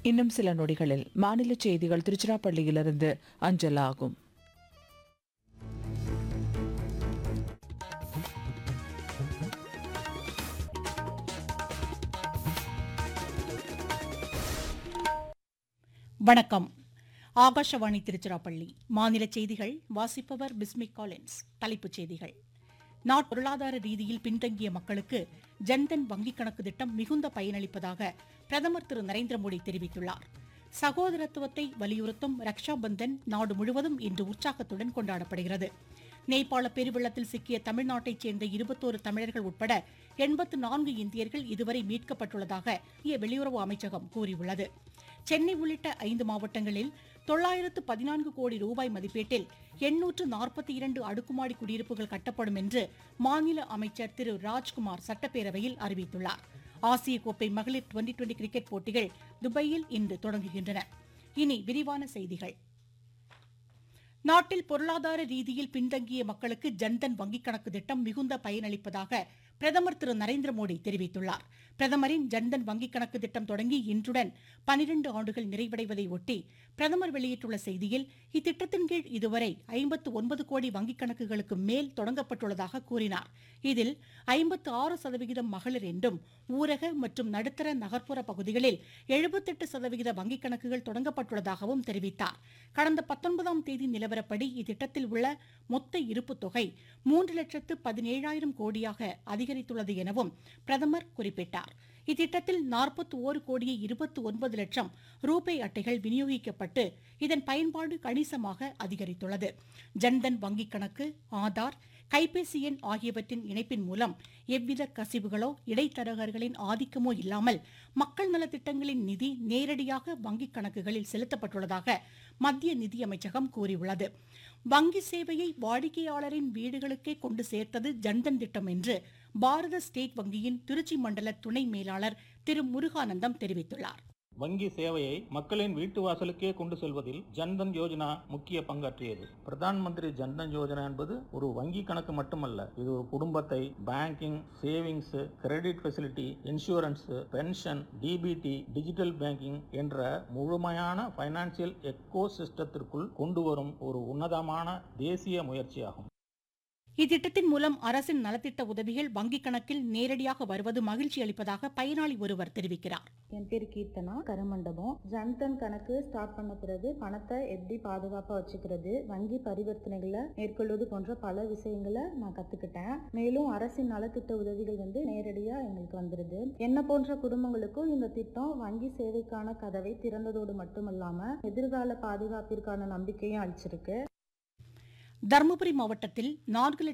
இன்னும் சில நொடிகளில் மாநில செய்திகள் திருச்சிராப்பள்ளியிலிருந்து அஞ்சலாகும் வணக்கம் ஆகாஷவாணி திருச்சிராப்பள்ளி மாநில செய்திகள் வாசிப்பவர் பிஸ்மிக் காலின்ஸ் தலைப்புச் செய்திகள் நாட் பொருளாதார ரீதியில் பின்தங்கிய மக்களுக்கு ஜன்தன் வங்கிக் கணக்கு திட்டம் மிகுந்த பயனளிப்பதாக பிரதமர் திரு நரேந்திர மோடி தெரிவித்துள்ளார் சகோதரத்துவத்தை வலியுறுத்தும் ரக்ஷா பந்தன் நாடு முழுவதும் இன்று உற்சாகத்துடன் கொண்டாடப்படுகிறது நேபாள பெருவெள்ளத்தில் சிக்கிய தமிழ்நாட்டைச் சேர்ந்த இருபத்தோரு தமிழர்கள் உட்பட எண்பத்து நான்கு இந்தியர்கள் இதுவரை மீட்கப்பட்டுள்ளதாக இந்திய வெளியுறவு அமைச்சகம் கூறியுள்ளது சென்னை உள்ளிட்ட ஐந்து மாவட்டங்களில் தொள்ளாயிரத்து பதினான்கு கோடி ரூபாய் மதிப்பீட்டில் எண்ணூற்று நாற்பத்தி இரண்டு அடுக்குமாடி குடியிருப்புகள் கட்டப்படும் என்று மாநில அமைச்சர் திரு ராஜ்குமார் சட்டப்பேரவையில் அறிவித்துள்ளார் ஆசிய கோப்பை மகளிர் டுவெண்டி டுவெண்டி கிரிக்கெட் போட்டிகள் துபாயில் இன்று தொடங்குகின்றன இனி விரிவான செய்திகள் நாட்டில் பொருளாதார ரீதியில் பின்தங்கிய மக்களுக்கு ஜன்தன் வங்கிக் கணக்கு திட்டம் மிகுந்த பயனளிப்பதாக பிரதமர் திரு நரேந்திர மோடி தெரிவித்துள்ளார் பிரதமரின் ஜன்தன் வங்கிக் கணக்கு திட்டம் தொடங்கி இன்றுடன் பனிரண்டு ஆண்டுகள் நிறைவடைவதை ஒட்டி பிரதமர் வெளியிட்டுள்ள செய்தியில் இத்திட்டத்தின் கீழ் இதுவரை ஐம்பத்து ஒன்பது கோடி வங்கிக் கணக்குகளுக்கு மேல் தொடங்கப்பட்டுள்ளதாக கூறினார் இதில் ஐம்பத்து ஆறு சதவிகிதம் மகளிர் என்றும் ஊரக மற்றும் நடுத்தர நகர்ப்புற பகுதிகளில் எழுபத்தெட்டு சதவிகித வங்கிக் கணக்குகள் தொடங்கப்பட்டுள்ளதாகவும் தெரிவித்தார் கடந்த பத்தொன்பதாம் தேதி நிலவரப்படி இத்திட்டத்தில் உள்ள மொத்த இருப்பு தொகை மூன்று லட்சத்து பதினேழாயிரம் கோடியாக அதிகரித்துள்ளது எனவும் பிரதமர் குறிப்பிட்டார் இத்திட்டத்தில் நாற்பத்தி ஓரு கோடியே இருபத்தி ஒன்பது லட்சம் ரூபே அட்டைகள் விநியோகிக்கப்பட்டு இதன் பயன்பாடு கணிசமாக அதிகரித்துள்ளது ஜன்தன் வங்கிக் கணக்கு ஆதார் கைபேசி எண் ஆகியவற்றின் இணைப்பின் மூலம் எவ்வித கசிவுகளோ இடைத்தரகர்களின் ஆதிக்கமோ இல்லாமல் மக்கள் நலத்திட்டங்களின் நிதி நேரடியாக வங்கிக் கணக்குகளில் செலுத்தப்பட்டுள்ளதாக மத்திய நிதியமைச்சகம் கூறியுள்ளது வங்கி சேவையை வாடிக்கையாளரின் வீடுகளுக்கே கொண்டு சேர்த்தது ஜன்தன் திட்டம் என்று பாரத ஸ்டேட் வங்கியின் திருச்சி மண்டல துணை மேலாளர் திரு முருகானந்தம் தெரிவித்துள்ளார் வங்கி சேவையை மக்களின் வீட்டு வாசலுக்கே கொண்டு செல்வதில் ஜன்தன் யோஜனா முக்கிய பங்காற்றியது பிரதான் மந்திரி ஜன்தன் யோஜனா என்பது ஒரு வங்கி கணக்கு மட்டுமல்ல இது ஒரு குடும்பத்தை banking savings credit facility insurance pension DBT digital banking என்ற முழுமையான பைனான்சியல் எக்கோ சிஸ்டத்திற்குள் கொண்டு வரும் ஒரு உன்னதமான தேசிய முயற்சியாகும் இத்திட்டத்தின் மூலம் அரசின் நலத்திட்ட உதவிகள் வங்கிக் கணக்கில் நேரடியாக வருவது மகிழ்ச்சி அளிப்பதாக பயனாளி ஒருவர் தெரிவிக்கிறார் என் பேர் கீர்த்தனா கருமண்டபம் ஜன்தன் கணக்கு ஸ்டார்ட் பண்ண பிறகு பணத்தை எப்படி பாதுகாப்பா வச்சுக்கிறது வங்கி பரிவர்த்தனைகளை மேற்கொள்வது போன்ற பல விஷயங்களை நான் கத்துக்கிட்டேன் மேலும் அரசின் நலத்திட்ட உதவிகள் வந்து நேரடியா எங்களுக்கு வந்துருது என்ன போன்ற குடும்பங்களுக்கும் இந்த திட்டம் வங்கி சேவைக்கான கதவை திறந்ததோடு மட்டுமல்லாம எதிர்கால பாதுகாப்பிற்கான நம்பிக்கையும் அளிச்சிருக்கு தருமபுரி மாவட்டத்தில் நான்கு